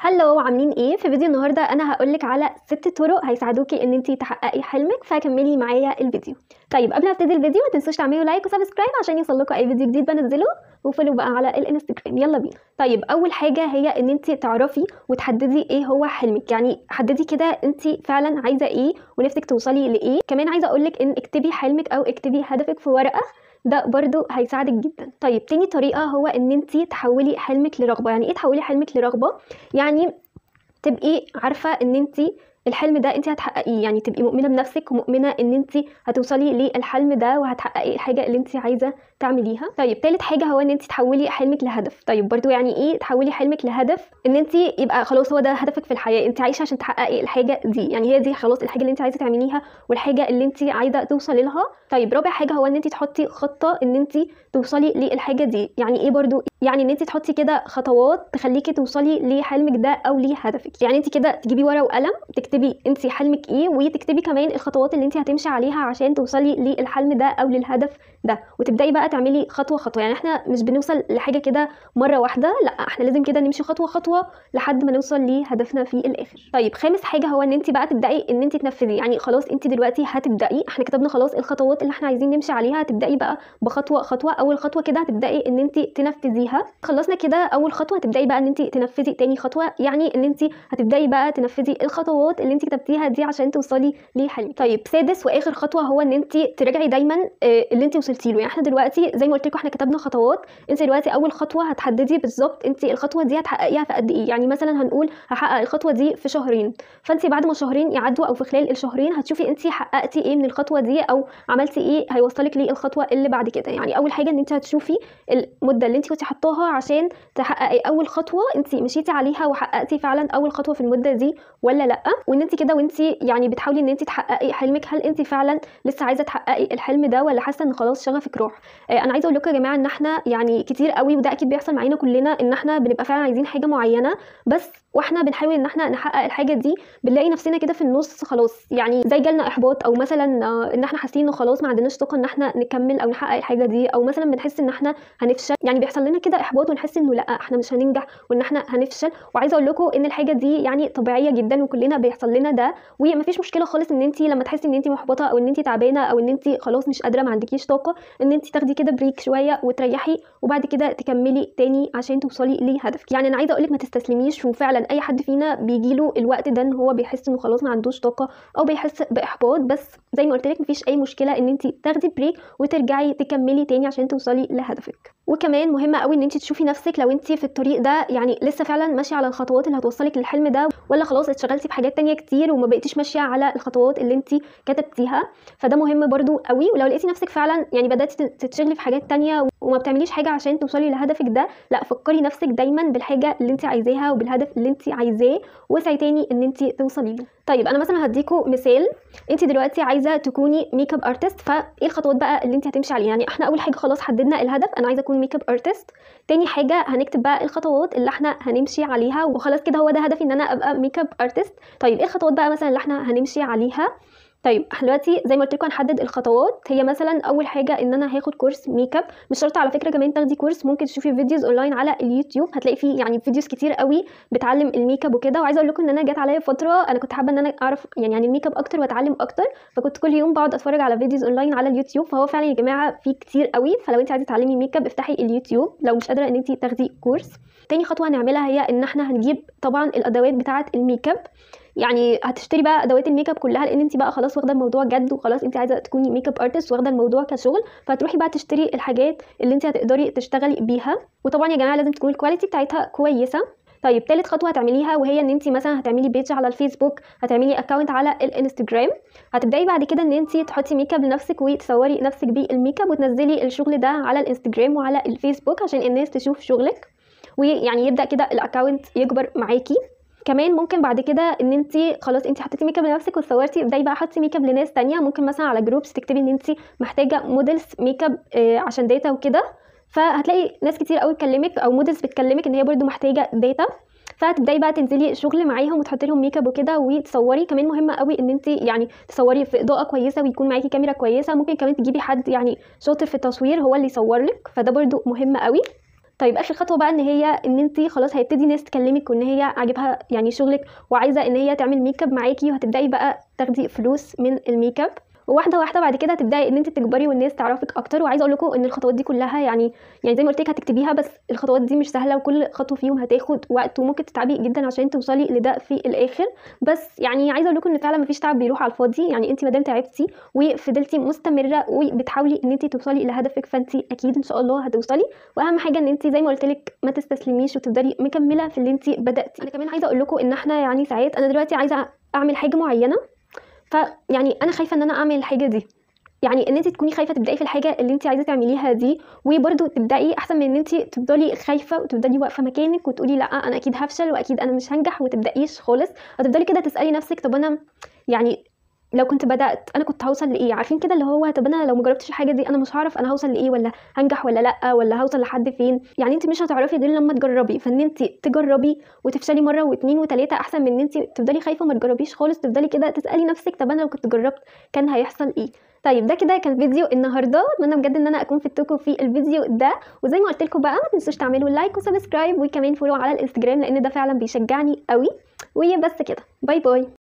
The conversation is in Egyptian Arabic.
هلو عاملين ايه في فيديو النهارده انا هقولك على ست طرق هيساعدوكي ان انت تحققي حلمك فكملي معايا الفيديو طيب قبل ما ابتدي الفيديو ما تنسوش تعملوا لايك وسبسكرايب عشان يوصلكوا اي فيديو جديد بنزله وفولو بقى على الانستجرام يلا بينا طيب اول حاجه هي ان انت تعرفي وتحددي ايه هو حلمك يعني حددي كده انت فعلا عايزه ايه ونفسك توصلي لايه كمان عايزه اقولك ان اكتبي حلمك او اكتبي هدفك في ورقه ده برضو هيساعدك جدا طيب تاني طريقه هو ان انت تحولي حلمك لرغبه يعني ايه تحولي حلمك لرغبه يعني تبقي عارفه ان انت الحلم ده انت هتحققيه يعني تبقي مؤمنه بنفسك ومؤمنه ان انت هتوصلي للحلم ده وهتحققي الحاجه اللي انت عايزه تعمليها طيب تالت حاجه هو ان انت تحولي حلمك لهدف طيب برضو يعني ايه تحولي حلمك لهدف ان انت يبقى خلاص هو ده هدفك في الحياه انت عايشه عشان تحققي الحاجه دي يعني هي دي خلاص الحاجه اللي انت عايزه تعمليها والحاجه اللي انت عايزه توصلي لها طيب رابع حاجه هو ان انت تحطي خطه ان انت توصلي للحاجه دي يعني ايه برضو يعني ان انت تحطي كده خطوات تخليكي توصلي لحلمك ده او لهدفك يعني انت كده تجيبي ورقه وقلم تكتبي انت حلمك ايه وتكتبي كمان الخطوات اللي انت هتمشي عليها عشان توصلي للحلم ده او للهدف ده وتبداي بقى تعملي خطوه خطوه يعني احنا مش بنوصل لحاجه كده مره واحده لا احنا لازم كده نمشي خطوه خطوه لحد ما نوصل لهدفنا في الاخر طيب خامس حاجه هو ان انت بقى تبداي ان انت تنفذي يعني خلاص انت دلوقتي هتبداي احنا كتبنا خلاص الخطوات اللي احنا عايزين نمشي عليها هتبداي بقى بخطوه خطوه اول خطوه كده هتبداي ان انت تنفذيها خلصنا كده اول خطوه هتبداي بقى ان انت تنفذي تاني خطوه يعني ان انت هتبداي بقى تنفذي الخطوات اللي انت كتبتيها دي عشان توصلي لحلمك طيب سادس واخر خطوه هو ان انت تراجعي دايما اللي انت وصلتي له يعني احنا دلوقتي زي ما قلت لكم احنا كتبنا خطوات انت دلوقتي اول خطوه هتحددي بالظبط انت الخطوه دي هتحققيها في قد ايه يعني مثلا هنقول هحقق الخطوه دي في شهرين فانت بعد ما شهرين يعدوا او في خلال الشهرين هتشوفي انت حققتي ايه من الخطوه دي او عملتي ايه هيوصلك للخطوه اللي بعد كده يعني اول حاجه ان انت هتشوفي المده اللي انت كنت حطاها عشان تحققي اول خطوه انت مشيتي عليها وحققتي فعلا اول خطوه في المده دي ولا لا وان انت كده وانت يعني بتحاولي ان انت تحققي حلمك هل انت فعلا لسه عايزه تحققي الحلم ده ولا حاسه ان خلاص شغفك روح آه انا عايزه اقول لكم يا جماعه ان احنا يعني كتير قوي وده اكيد بيحصل معانا كلنا ان احنا بنبقى فعلا عايزين حاجه معينه بس واحنا بنحاول ان احنا نحقق الحاجه دي بنلاقي نفسنا كده في النص خلاص يعني زي جالنا احباط او مثلا ان احنا حاسين انه خلاص ما عندناش طاقه ان احنا نكمل او نحقق الحاجه دي او مثلا بنحس ان احنا هنفشل يعني بيحصل لنا كده احباط ونحس انه لا احنا مش هننجح وان احنا هنفشل وعايزه اقول لكم ان الحاجه دي يعني طبيعيه جدا وكلنا بيحصل لنا ده ومفيش مشكله خالص ان انت لما تحسي ان انت محبطه او ان انت تعبانه او ان انت خلاص مش قادره ما عندكيش طاقه ان انت تاخدي كده بريك شويه وتريحي وبعد كده تكملي تاني عشان توصلي لهدفك يعني انا عايزه اقول لك ما تستسلميش وفعلا اي حد فينا بيجيله الوقت ده ان هو بيحس انه خلاص ما عندوش طاقه او بيحس باحباط بس زي ما قلت لك مفيش اي مشكله ان انت تاخدي بريك وترجعي تكملي تاني عشان توصلي لهدفك وكمان مهمه قوي ان انت تشوفي نفسك لو انت في الطريق ده يعني لسه فعلا ماشيه على الخطوات اللي هتوصلك للحلم ده ولا خلاص اتشغلتي في حاجات تانية كتير وما بقيتيش ماشيه على الخطوات اللي انت كتبتيها فده مهم برضو قوي ولو لقيتي نفسك فعلا يعني بداتي تتشغلي في حاجات تانية وما بتعمليش حاجه عشان توصلي لهدفك ده لا فكري نفسك دايما بالحاجه اللي انت عايزاها وبالهدف اللي انت عايزاه واسعي تاني ان انت توصلي له طيب انا مثلا هديكم مثال انت دلوقتي عايزه تكوني ميك اب ارتست فايه الخطوات بقى اللي انت هتمشي عليها يعني احنا اول حاجه خلاص حددنا الهدف انا عايزه اكون ميك اب ارتست تاني حاجه هنكتب بقى الخطوات اللي احنا هنمشي عليها وخلاص كده هو ده هدفي ان انا ابقى ميك اب ارتست طيب ايه الخطوات بقى مثلا اللي احنا هنمشي عليها طيب احنا دلوقتي زي ما قلت لكم هنحدد الخطوات هي مثلا اول حاجه ان انا هاخد كورس ميك اب مش شرط على فكره كمان تاخدي كورس ممكن تشوفي فيديوز اونلاين على اليوتيوب هتلاقي فيه يعني فيديوز كتير قوي بتعلم الميك اب وكده وعايزه اقول لكم ان انا جت عليا فتره انا كنت حابه ان انا اعرف يعني عن الميك اب اكتر واتعلم اكتر فكنت كل يوم بقعد اتفرج على فيديوز اونلاين على اليوتيوب فهو فعلا يا جماعه في كتير قوي فلو انت عايزه تتعلمي ميك اب افتحي اليوتيوب لو مش قادره ان انت تاخدي كورس تاني خطوه هنعملها هي ان احنا هنجيب طبعا الادوات بتاعه الميك اب يعني هتشتري بقى ادوات الميك اب كلها لان انت بقى خلاص واخده الموضوع جد وخلاص انت عايزه تكوني ميك اب ارتست واخده الموضوع كشغل فهتروحي بقى تشتري الحاجات اللي انت هتقدري تشتغلي بيها وطبعا يا جماعه لازم تكون الكواليتي بتاعتها كويسه طيب تالت خطوه هتعمليها وهي ان انت مثلا هتعملي بيج على الفيسبوك هتعملي اكونت على الانستجرام هتبداي بعد كده ان انت تحطي ميك اب لنفسك وتصوري نفسك بالميك اب وتنزلي الشغل ده على الانستجرام وعلى الفيسبوك عشان الناس تشوف شغلك ويعني يبدا كده الاكونت يكبر معاكي كمان ممكن بعد كده ان انت خلاص انت حطيتي ميك اب لنفسك وصورتي ابداي بقى حطي ميك اب لناس تانية ممكن مثلا على جروبس تكتبي ان انت محتاجه موديلز ميك اب عشان داتا وكده فهتلاقي ناس كتير قوي تكلمك او موديلز بتكلمك ان هي برده محتاجه داتا فتبداي بقى تنزلي شغل معاهم وتحطي لهم ميك اب وكده وتصوري كمان مهمه قوي ان انت يعني تصوري في اضاءه كويسه ويكون معاكي كاميرا كويسه ممكن كمان تجيبي حد يعني شاطر في التصوير هو اللي يصور لك فده برده مهم قوي طيب اخر خطوه بقى ان هي ان انت خلاص هيبتدي ناس تكلمك وان هي عاجبها يعني شغلك وعايزه ان هي تعمل ميك اب معاكي وهتبداي بقى تاخدي فلوس من الميك اب وواحده واحده بعد كده هتبداي ان انت تكبري والناس تعرفك اكتر وعايزه اقول لكم ان الخطوات دي كلها يعني يعني زي ما قلت لك هتكتبيها بس الخطوات دي مش سهله وكل خطوه فيهم هتاخد وقت وممكن تتعبي جدا عشان توصلي لده في الاخر بس يعني عايزه اقول لكم ان فعلا مفيش تعب بيروح على الفاضي يعني انت ما دام تعبتي وفضلتي مستمره وبتحاولي ان انت توصلي لهدفك فانت اكيد ان شاء الله هتوصلي واهم حاجه ان انت زي ما قلت لك ما تستسلميش وتفضلي مكمله في اللي انت بداتي انا كمان عايزه اقول لكم ان احنا يعني ساعات انا دلوقتي عايزه اعمل حاجه معينه فيعني انا خايفه ان انا اعمل الحاجه دي يعني ان انت تكوني خايفه تبداي في الحاجه اللي انت عايزه تعمليها دي وبرده تبداي احسن من ان انت تفضلي خايفه وتفضلي واقفه مكانك وتقولي لا انا اكيد هفشل واكيد انا مش هنجح وتبدايش خالص هتفضلي كده تسالي نفسك طب انا يعني لو كنت بدات انا كنت هوصل لايه عارفين كده اللي هو طب انا لو ما جربتش الحاجه دي انا مش هعرف انا هوصل لايه ولا هنجح ولا لا ولا هوصل لحد فين يعني انت مش هتعرفي غير لما تجربي فان انت تجربي وتفشلي مره واثنين وثلاثه احسن من ان انت تفضلي خايفه وما تجربيش خالص تفضلي كده تسالي نفسك طب انا لو كنت جربت كان هيحصل ايه طيب ده كده كان فيديو النهارده اتمنى بجد ان انا اكون فدتكم في الفيديو ده وزي ما قلت لكم بقى ما تنسوش تعملوا لايك وسبسكرايب وكمان فولو على الانستجرام لان ده فعلا بيشجعني قوي وبس كده باي باي